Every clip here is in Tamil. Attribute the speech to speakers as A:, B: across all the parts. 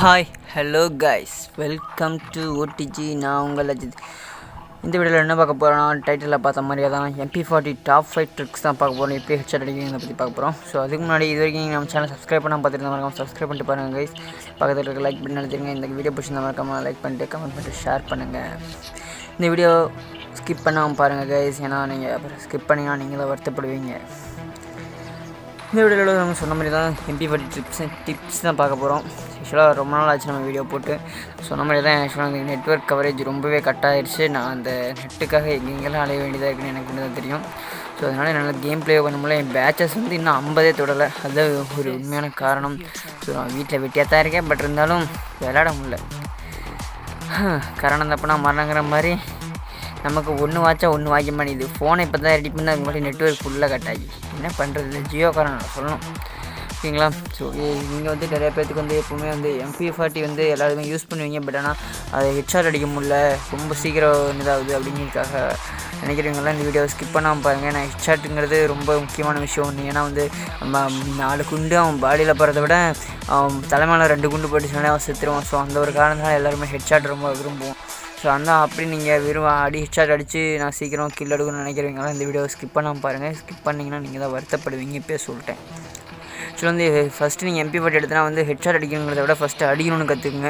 A: hi hello guys welcome to OTG நான் உங்கள் அஜித் இந்த வீடியோவில் என்ன பார்க்க போகிறோம்னா டைட்டிலில் பார்த்த மாதிரியே தான் MP forty top five tricks தான் பார்க்க போகிறோம் எப்படி ஹெட்செட் அடிக்கிறத பற்றி பார்க்க போகிறோம் ஸோ அதுக்கு முன்னாடி இது வரைக்கும் நம்ம சேனல் சப்ஸ்கிரைப் பண்ணால் பார்த்துட்டு மறக்காம சப்ஸ்கிரைப் பண்ணிட்டு பாருங்கள் கைஸ் பக்கத்தில் இருக்க லைக் பண்ணி நினைச்சிருங்க இந்த வீடியோ பிடிச்சிருந்தா மறக்காம லைக் பண்ணிட்டு கமெண்ட் பண்ணிட்டு ஷேர் பண்ணுங்கள் இந்த வீடியோ ஸ்கிப் பண்ணாமல் பாருங்கள் கைஸ் ஏன்னா நீங்கள் அப்புறம் ஸ்கிப் பண்ணிங்கன்னா நீங்கள் தான் வருத்தப்படுவீங்க இந்த வீடியோவில் நம்ம சொன்ன மாதிரி தான் எம்பி ஃபார்ட்டி டிப்ஸ் டிப்ஸ் தான் பார்க்க போகிறோம் ஆக்சுவலாக ரொம்ப நாள் ஆச்சு நம்ம வீடியோ போட்டு சொன்ன மாதிரி தான் ஆக்சுவலாக நெட்ஒர்க் கவரேஜ் ரொம்பவே கட் ஆயிடுச்சு நான் அந்த நெட்டுக்காக எங்கெங்கெல்லாம் அலைய வேண்டியதாக இருக்குன்னு எனக்கு மட்டும் தான் தெரியும் ஸோ அதனால் என்னால் கேம் ப்ளே பண்ண முடியல என் பேச்சஸ் வந்து இன்னும் ஐம்பதே தொடலை அதுதான் ஒரு உண்மையான காரணம் ஸோ நான் வீட்டில் வெட்டியாக தான் இருக்கேன் பட் இருந்தாலும் விளையாட முடியல கரணம் தப்புனா மரணங்கிற மாதிரி நமக்கு ஒன்று வாச்சா ஒன்று வாய்க்க மாட்டேங்குது ஃபோனை இப்போ தான் ரெடி பண்ணி அதுக்கு முன்னாடி நெட்ஒர்க் ஃபுல்லாக கட் ஆகி என்ன பண்ணுறது ஜியோக்காரன் நான் சொல்லணும் ஓகேங்களா ஸோ நீங்கள் வந்து நிறைய பேர்த்துக்கு வந்து எப்போவுமே வந்து எம்பி ஃபார்ட்டி வந்து எல்லாருமே யூஸ் பண்ணுவீங்க பட் ஆனால் அதை ஹெட்ஷாட் அடிக்க முடியல ரொம்ப சீக்கிரம் இதாகுது அப்படிங்கிறதுக்காக நினைக்கிறவங்களாம் இந்த வீடியோ ஸ்கிப் பண்ணாமல் பாருங்கள் ஏன்னா ஹெட்ஷாட்டுங்கிறது ரொம்ப முக்கியமான விஷயம் ஒன்று ஏன்னா வந்து நம்ம நாலு குண்டு அவன் பாடியில் போகிறத விட அவன் தலைமையில் ரெண்டு குண்டு போட்டுச்சுனாலே அவன் செத்துருவான் ஸோ அந்த ஒரு காரணத்தினால எல்லாருமே ஹெட்ஷாட் ரொம்ப விரும்புவோம் ஸோ அந்த அப்படி நீங்கள் வெறும் அடி ஹெட்ஷாட் அடித்து நான் சீக்கிரம் கில் எடுக்கணும்னு நினைக்கிறவங்களாம் இந்த வீடியோ ஸ்கிப் பண்ணாமல் பாருங்கள் ஸ்கிப் பண்ணிங்கன்னா நீங்கள் தான் வருத்தப்படுவீங்க இப்போ சொல்லிட்டேன் ஸோ வந்து ஃபஸ்ட்டு நீங்கள் எம்பி பாட்டு எடுத்தனா வந்து ஹெட்ஷாட் அடிக்கணுங்கிறத விட ஃபஸ்ட்டு அடிக்கணும்னு கற்றுக்குங்க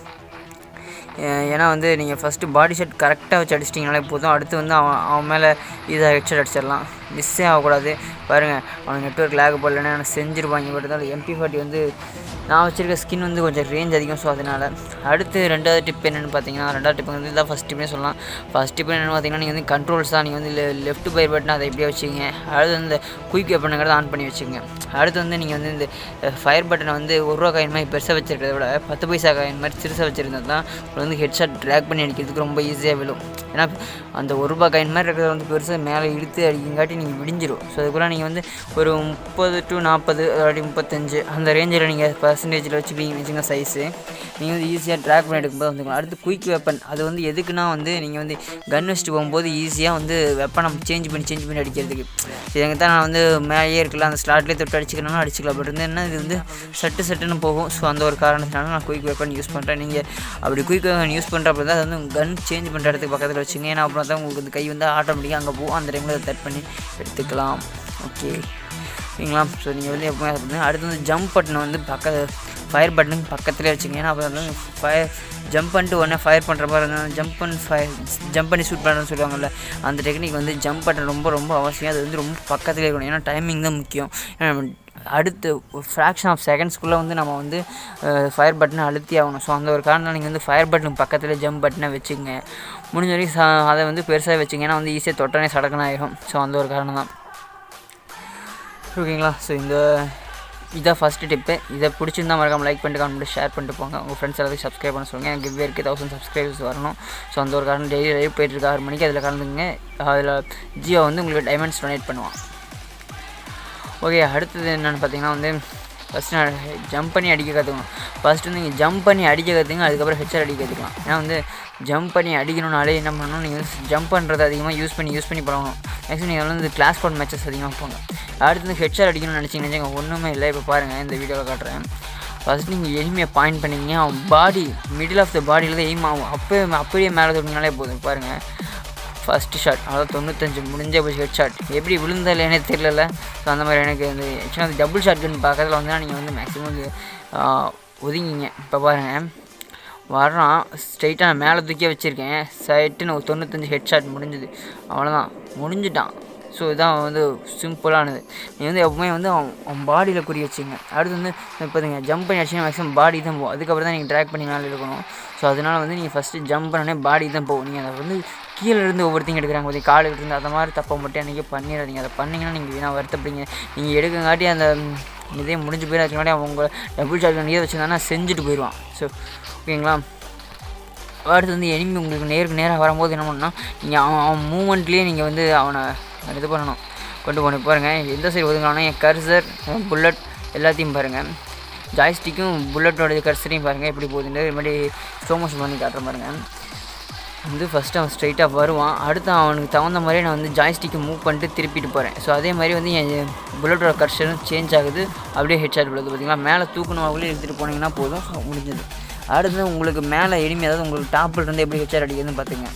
A: ஏன்னா வந்து நீங்கள் ஃபஸ்ட்டு பாடி ஷாட் கரெக்டாக வச்சு அடிச்சிட்டிங்கனாலே போதும் அடுத்து வந்து அவன் அவன் மேலே இதாக ஹெட்ஷாட் அடிச்சிடலாம் மிஸ்ஸே ஆகக்கூடாது பாருங்கள் அவன் நெட்ஒர்க் லேக் போடலன்னா எனக்கு செஞ்சுருப்பாங்க பட் இருந்தாலும் எம்பி ஃபார்ட்டி வந்து நான் வச்சுருக்க ஸ்கின் வந்து கொஞ்சம் ரேஞ்ச் அதிகம் ஸோ அதனால் அடுத்து ரெண்டாவது டிப் என்னென்னு பார்த்தீங்கன்னா ரெண்டாவது டிப் வந்து இதான் ஃபஸ்ட் டிப்னே சொல்லலாம் ஃபஸ்ட் டிப் என்னென்னு பார்த்தீங்கன்னா நீங்கள் வந்து கண்ட்ரோல்ஸ் தான் நீங்கள் வந்து லெஃப்ட் பை பட்டன் அதை எப்படியே வச்சுக்கங்க அடுத்து வந்து குயிக் வெப்பனுங்கிறத ஆன் பண்ணி வச்சுக்கோங்க அடுத்து வந்து நீங்கள் வந்து இந்த ஃபயர் பட்டனை வந்து ஒரு ரூபா காயின் மாதிரி பெருசாக வச்சுருக்கிறத விட பத்து பைசா காயின் மாதிரி சிறுசாக வச்சுருந்தது தான் வந்து ஹெட்ஷாட் ட்ராக் பண்ணி அடிக்கிறதுக்கு ரொம்ப ஈஸியாக விழும் ஏன்னா அந்த ஒரு ரூபா காயின் மாதிரி இருக்கிறத வந்து பெருசாக மேலே இழுத்து அடிக்கங்காட்டி நீங்கள் விடிஞ்சிடும் ஸோ அதுக்குள்ளே நீங்கள் வந்து ஒரு முப்பது டு நாற்பது அப்படி முப்பத்தஞ்சு அந்த ரேஞ்சில் நீங்கள் பர்சன்டேஜில் வச்சுக்கிங்க வச்சுங்க சைஸு நீங்கள் வந்து ஈஸியாக ட்ராக் பண்ணி எடுக்கும்போது வந்துக்கலாம் அடுத்து குயிக் வெப்பன் அது வந்து எதுக்குன்னா வந்து நீங்கள் வந்து கன் வச்சுட்டு போகும்போது ஈஸியாக வந்து வெப்பனை சேஞ்ச் பண்ணி சேஞ்ச் பண்ணி அடிக்கிறதுக்கு இதுங்க தான் நான் வந்து மேலேயே இருக்கலாம் அந்த ஸ்லாட்லேயே தொட்டு அடிச்சுக்கணும்னா அடிச்சுக்கலாம் பட் வந்து என்ன இது வந்து சட்டு சட்டுன்னு போகும் ஸோ அந்த ஒரு காரணத்தினால நான் குயிக் வெப்பன் யூஸ் பண்ணுறேன் நீங்கள் அப்படி குயிக் வெப்பன் யூஸ் பண்ணுறப்ப தான் அது வந்து கன் சேஞ்ச் பண்ணுற இடத்துக்கு பக்கத்தில் வச்சுங்க ஏன்னா அப்புறம் தான் உங்களுக்கு இந்த கை வந்து ஆட்டோமேட்டிக்காக அங்கே போகும் அந்த டைமில் அதை தட் பண்ணி எடுத்துக்கலாம் ஓகே ஓகேங்களா ஸோ நீங்கள் வந்து எப்பவுமே அதை பண்ணுங்க அடுத்து வந்து ஜம்ப் பட்டன் வந்து பக்க ஃபயர் பட்டனுக்கு பக்கத்துலேயே வச்சுங்க ஏன்னா அப்போ வந்து ஃபயர் ஜம்ப் பண்ணிட்டு உடனே ஃபயர் பண்ணுற மாதிரி இருந்தால் ஜம்ப் பண்ணி ஃபயர் ஜம்ப் பண்ணி ஷூட் பண்ணுறேன்னு சொல்லுவாங்கல்ல அந்த டெக்னிக் வந்து ஜம்ப் பட்டன் ரொம்ப ரொம்ப அவசியம் அது வந்து ரொம்ப பக்கத்துலேயே இருக்கணும் ஏன்னா டைமிங் தான் முக்கியம் ஏன்னா அடுத்து ஃப்ராக்ஷன் ஆஃப் செகண்ட்ஸ்க்குள்ளே வந்து நம்ம வந்து ஃபயர் பட்டனை அழுத்தி ஆகணும் ஸோ அந்த ஒரு காரணம் நீங்கள் வந்து ஃபயர் பட்டன் பக்கத்தில் ஜம்ப் பட்டனை வச்சுங்க முடிஞ்ச வரைக்கும் அதை வந்து பெருசாக வச்சுங்க ஏன்னா வந்து ஈஸியாக தொட்டனே சடக்கன ஆகிடும் ஸோ அந்த ஒரு காரணம் தான் ஓகேங்களா ஸோ இந்த இதான் ஃபஸ்ட்டு டிப்பு இதை பிடிச்சிருந்தா மறக்காம லைக் பண்ணிட்டு கமெண்ட் ஷேர் பண்ணிட்டு போங்க உங்கள் ஃப்ரெண்ட்ஸ் எல்லாத்தையும் சப்ஸ்கிரைப் பண்ண சொல்லுங்கள் எனக்கு இவ்வேருக்கு தௌசண்ட் சப்ஸ்கிரைபர்ஸ் வரணும் ஸோ அந்த ஒரு காரணம் டெய்லி லைவ் போயிட்டுருக்கு ஆறு மணிக்கு அதில் கலந்துங்க அதில் ஜியோ வந்து உங்களுக்கு டைமண்ட்ஸ் டொனேட் பண்ணுவான் ஓகே அடுத்தது என்னென்னு பார்த்தீங்கன்னா வந்து ஃபஸ்ட்டு நான் ஜம்ப் பண்ணி அடிக்க கற்றுக்கணும் ஃபஸ்ட்டு வந்து நீங்கள் ஜம்ப் பண்ணி அடிக்க கற்றுங்க அதுக்கப்புறம் ஹெச்சர் அடிக்க கற்றுக்கலாம் ஏன்னா வந்து ஜம்ப் பண்ணி அடிக்கணும்னாலே என்ன பண்ணணும் நீங்கள் வந்து ஜம்ப் பண்ணுறது அதிகமாக யூஸ் பண்ணி யூஸ் பண்ணி பழகணும் மேக்ஸிமம் நீங்கள் வந்து கிளாஸ் கோட் மேட்சஸ் அதிகமாக போங்க அடுத்து வந்து ஹெட்ஷாட் அடிக்கணும்னு நினச்சிங்கன்னு வச்சுங்க ஒன்றுமே இல்லை இப்போ பாருங்கள் இந்த வீடியோவில் காட்டுறேன் ஃபஸ்ட் நீங்கள் எளிமையை பாயிண்ட் பண்ணிங்க அவன் பாடி மிடில் ஆஃப் த பாடியில் தான் எய்ம் ஆகும் அப்போ அப்படியே மேலே தொட்டிங்கனாலே போதும் பாருங்கள் ஃபஸ்ட்டு ஷாட் அதாவது தொண்ணூத்தஞ்சு முடிஞ்ச போய் ஹெட் ஷாட் எப்படி விழுந்தா இல்லையானே தெரியல ஸோ அந்த மாதிரி எனக்கு வந்து ஆக்சுவலாக அந்த டபுள் ஷாட் கன் பக்கத்தில் வந்தால் நீங்கள் வந்து மேக்ஸிமம் வந்து ஒதுங்கிங்க இப்போ பாருங்கள் வர்றான் ஸ்ட்ரைட்டாக நான் மேலே தூக்கி வச்சுருக்கேன் சைட்டுன்னு ஒரு தொண்ணூத்தஞ்சு ஹெட் ஷாட் முடிஞ்சுது அவ்வளோதான் முடிஞ்சுட்டான் ஸோ இதான் வந்து சிம்பிளானது நீங்கள் வந்து எப்பவுமே வந்து அவன் அவன் பாடியில் குறி வச்சுங்க அடுத்து வந்து பார்த்தீங்க ஜம்ப் பண்ணி அடிச்சிங்கன்னா மேக்ஸிமம் பாடி தான் போகும் அதுக்கப்புறம் தான் நீங்கள் ட்ராக் பண்ணி மேலே இருக்கணும் ஸோ அதனால் வந்து நீங்கள் ஃபஸ்ட்டு ஜம்ப் பண்ணனே பாடி தான் போகும் நீங்கள் அதை வந்து கீழே இருந்து ஒவ்வொருத்தையும் எடுக்கிறாங்க பார்த்தீங்க காலில் இருந்து அந்த மாதிரி தப்பை மட்டும் அன்றைக்கி பண்ணிடாதீங்க அதை பண்ணிங்கன்னா நீங்கள் வீணாக வருத்தப்படுங்க நீங்கள் எடுக்கங்காட்டி அந்த இதே முடிஞ்சு போயிடும் அதுக்கு முன்னாடி அவங்க டபுள் ஷாட் நீர் வச்சுருந்தாங்கன்னா செஞ்சுட்டு போயிடுவான் ஸோ ஓகேங்களா அடுத்து வந்து எனிமி உங்களுக்கு நேருக்கு நேராக வரும்போது என்ன பண்ணால் நீங்கள் அவன் அவன் மூமெண்ட்லேயே நீங்கள் வந்து அவனை இது பண்ணணும் கொண்டு போன பாருங்கள் எந்த சைடு ஒதுங்கலாம்னா என் கர்சர் புல்லட் எல்லாத்தையும் பாருங்கள் ஜாய்ஸ்டிக்கும் புல்லட்டோட கர்சரையும் பாருங்கள் எப்படி போகுதுன்னு இது மாதிரி ஸ்லோ மோஷன் பண்ணி காட்டுற பாருங்கள் வந்து ஃபஸ்ட்டு அவன் ஸ்ட்ரைட்டாக வருவான் அடுத்து அவனுக்கு தகுந்த மாதிரியே நான் வந்து ஜாய்ஸ்டிக்கை மூவ் பண்ணிட்டு திருப்பிட்டு போகிறேன் ஸோ அதே மாதிரி வந்து என் புல்லட்டோட கர்ஷனும் சேஞ்ச் ஆகுது அப்படியே ஹெட் ஷாட் விழுது பார்த்தீங்களா மேலே தூக்கணும் அவங்களே எடுத்துகிட்டு போனீங்கன்னா போதும் ஸோ முடிஞ்சது அடுத்து உங்களுக்கு மேலே எனிமி அதாவது உங்களுக்கு டாப்பில் இருந்து எப்படி ஹெச்ஆர் அடிக்கிறதுன்னு பார்த்துங்க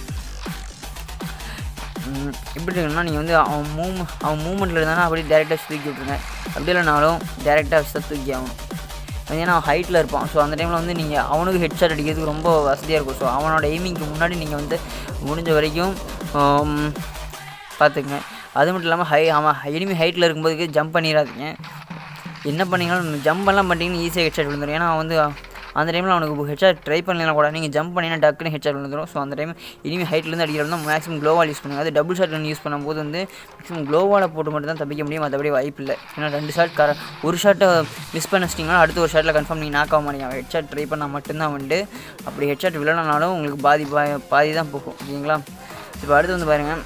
A: ம், எப்படி இருக்குன்னா நீங்கள் வந்து அவன் மூவ் அவன் மூமெண்ட்டில் இருந்தானா அப்படியே டேரெக்டாக தூக்கி விட்ருங்க அப்படி இல்லைனாலும் டேரெக்டாக வச்சு தூக்கி ஆகணும் ஏன்னா அவன் ஹைட்டில் இருப்பான் ஸோ அந்த டைமில் வந்து நீங்கள் அவனுக்கு ஹெட்ஷாட் அடிக்கிறதுக்கு ரொம்ப வசதியாக இருக்கும் ஸோ அவனோட எய்மிங்க்கு முன்னாடி நீங்கள் வந்து முடிஞ்ச வரைக்கும் ஆம், பார்த்துக்குங்க அது மட்டும் இல்லாமல் ஹை அவன் எனிமி ஹைட்டில் இருக்கும்போது ஜம்ப் பண்ணிடாதீங்க என்ன பண்ணீங்கனாலும் ஜம்ப் எல்லாம் பண்ணிட்டீங்கன்னு ஈஸியாக ஹெட்ஷாட் விழுந்துடும் ஏன்னா அவன் வந்து அந்த டைமில் அவனுக்கு ஹெட்ஷாட் ட்ரை பண்ணலாம் கூட நீங்கள் ஜம்ப் பண்ணினா டக்குன்னு ஹெட்ஷாட் விழுந்துடும் ஸோ அந்த டைம் இனிமேல் ஹைட்லேருந்து அடிக்கிறது தான் மேக்ஸிமம் க்ளோவால் யூஸ் பண்ணுங்க அது டபுள் ஷாட் யூஸ் பண்ணும்போது வந்து மேக்ஸிமம் க்ளோவால் போட்டு மட்டும் தான் தப்பிக்க முடியும் மற்றபடி வாய்ப்பு இல்லை ஏன்னா ரெண்டு ஷாட் கர ஒரு ஷாட்டை மிஸ் பண்ண வச்சிட்டிங்கன்னா அடுத்த ஒரு ஷாட்டில் கன்ஃபார்ம் நீங்கள் நாக் ஆக மாட்டீங்க ஹெட்ஷாட் ட்ரை பண்ணால் மட்டும்தான் வந்து அப்படி ஹெட்ஷாட் விழனாலும் உங்களுக்கு பாதி பா- பாதி தான் போகும் ஓகேங்களா இப்போ அடுத்து வந்து பாருங்கள்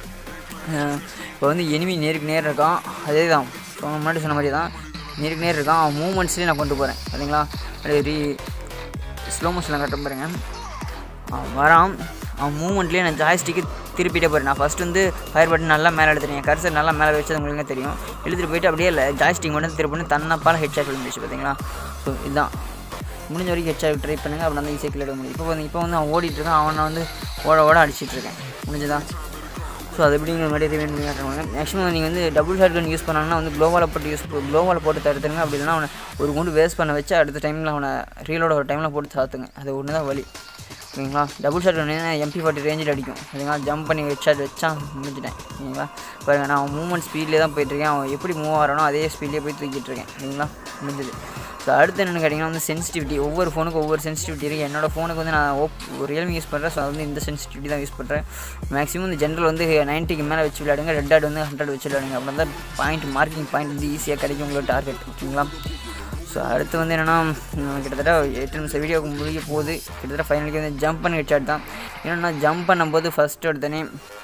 A: இப்போ வந்து எனிமி நேருக்கு நேர் இருக்கான் அதே தான் இப்போ முன்னாடி சொன்ன மாதிரி தான் நேருக்கு நேர் இருக்கான் அவன் மூமெண்ட்ஸ்லேயே நான் கொண்டு போகிறேன் சரிங்களா அப்படியே ரீ ஸ்லோ மோஷனில் கட்ட பாருங்க அவன் வரான் அவன் மூமெண்ட்லேயே நான் ஜாய்ஸ்டிக்கு திருப்பிட்டே போகிறேன் நான் ஃபஸ்ட் வந்து ஃபயர் பட்டன் நல்லா மேலே எடுத்துட்டேன் கர்சர் நல்லா மேலே வச்சது உங்களுக்கு தெரியும் எழுதிட்டு போயிட்டு அப்படியே இல்லை ஜாய்ஸ்டிக் மட்டும் திருப்பி தன்னப்பால் ஹெட் ஷாட் விழுந்துச்சு பார்த்தீங்களா ஸோ இதுதான் முடிஞ்ச வரைக்கும் ஹெட் ஷாட் ட்ரை பண்ணுங்கள் அப்படி வந்து ஈஸியாக கிளியர் முடியும் இப்போ வந்து இப்போ வந்து அவன் ஓடிட்டு இருக்கான் அவனை வந்து ஓட ஓட அடிச்சிட்டு இருக்கேன் முடிஞ்சதா ஸோ அது எப்படிங்கிற மாதிரி ரிமைண்ட் பண்ணி காட்டுறாங்க மேக்ஸிமம் நீங்கள் வந்து டபுள் ஷாட் கன் யூஸ் பண்ணாங்கன்னா வந்து க்ளோவால் போட்டு யூஸ் க்ளோவால் போட்டு தடுத்துருங்க அப்படி இல்லைன்னா அவனை ஒரு குண்டு வேஸ்ட் பண்ண வச்சு அடுத்த டைமில் அவனை ரீலோட ஒரு டைமில் போட்டு சாத்துங்க அது ஒன்று தான் வழி ஓகேங்களா double shot gun MP forty ரேஞ்சில் அடிக்கும் சரிங்களா ஜம்ப் பண்ணி ஹெட் ஷாட் வச்சா முடிஞ்சிட்டேன் ஓகேங்களா பாருங்க நான் அவன் மூவ்மெண்ட் ஸ்பீட்லேயே தான் போயிட்டுருக்கேன் அவன் எப்படி மூவ் ஆகிறானோ அதே ஸ்பீட்லேயே போய் தூக்கிட்டு இருக்கேன் சரிங்களா முடிஞ்சது ஸோ அடுத்து என்னென்னு கேட்டிங்கன்னா வந்து சென்சிட்டிவிட்டி ஒவ்வொரு ஃபோனுக்கும் ஒவ்வொரு சென்சிட்டிவிட்டி இருக்குது என்னோடய ஃபோனுக்கு வந்து நான் ஓப் ரியல்மி யூஸ் பண்ணுறேன் ஸோ அது வந்து இந்த சென்சிட்டிவிட்டி தான் யூஸ் பண்ணுறேன் மேக்ஸிமம் இந்த ஜென்ரல் வந்து நைன்ட்டிக்கு மேலே வச்சு விளையாடுங்க ரெட் ஆட் வந்து ஹண்ட்ரட் வச்சு விளையாடுங்க அப்படின்னா தான் பாயிண்ட் மார்க்கிங் பாயிண்ட் வந்து ஈஸியாக கிடைக்கும் உங்களுக்கு டார்கெட் ஓகேங்களா ஸோ அடுத்து வந்து என்னென்னா கிட்டத்தட்ட எட்டு நிமிஷம் வீடியோக்கு முடிய போகுது கிட்டத்தட்ட ஃபைனலுக்கு வந்து ஜம்ப் பண்ணி ஹெட்ஷாட் தான் என்னென்னா ஜம்ப் பண்ணும்போது ஃபஸ்ட்டு எடுத்தனே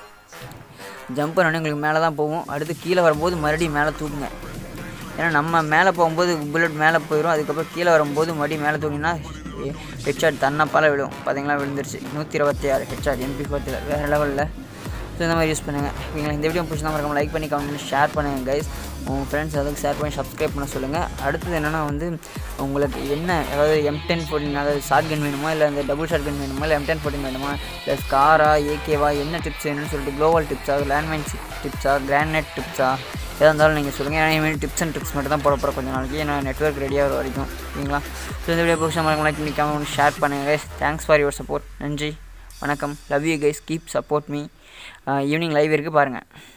A: ஜம்ப் பண்ணோடனே உங்களுக்கு மேலே தான் போகும் அடுத்து கீழே வரும்போது மறுபடியும் மேலே தூக்குங்க ஏன்னா நம்ம மேலே போகும்போது புல்லட் மேலே போயிடும் அதுக்கப்புறம் கீழே வரும்போது மறுபடியும் மேலே தூக்கினா ஹெட்ஷாட் தன்னப்பால் விழும் பார்த்தீங்களா விழுந்துருச்சு நூற்றி இருபத்தி ஆறு ஹெட்ஷாட் எம்பி ஃபோர்த்தில் வேறு லெவலில் ஸோ இந்த மாதிரி யூஸ் பண்ணுங்கள் ஓகேங்களா இந்த வீடியோ பிடிச்சா மறக்காம லைக் பண்ணி கமெண்ட் பண்ணி ஷேர் பண்ணுங்கள் கைஸ் உங்கள் ஃப்ரெண்ட்ஸ் அதுக்கு ஷேர் பண்ணி சப்ஸ்கிரைப் பண்ண சொல்லுங்கள் அடுத்தது என்னென்னா வந்து உங்களுக்கு என்ன அதாவது எம் டென் ஃபோர்டின் அதாவது ஷார்ட் கன் வேணுமா இல்லை அந்த டபுள் ஷார்ட் கன் வேணுமா இல்லை எம் டென் ஃபோர்டின் வேணுமா இல்லை ஸ்காரா ஏகேவா என்ன டிப்ஸ் வேணும்னு சொல்லிட்டு குளோபல் டிப்ஸா லேண்ட்மைன் டிப்ஸா கிரானைட் டிப்ஸா எதாக இருந்தாலும் நீங்கள் சொல்லுங்கள் ஏன்னா இனிமேல் டிப்ஸ் அண்ட் ட்ரிக்ஸ் மட்டும் தான் போட போகிற கொஞ்ச நாளைக்கு ஏன்னா நெட்ஒர்க் ரெடியாக வர வரைக்கும் ஓகேங்களா ஸோ இந்த வீடியோ பிடிச்ச மறக்காம லைக் பண்ணி கமெண்ட் ஷேர் பண்ணுங்கள் guys thanks for your support நன்றி வணக்கம் love you guys keep support me evening live இருக்குது பாருங்கள்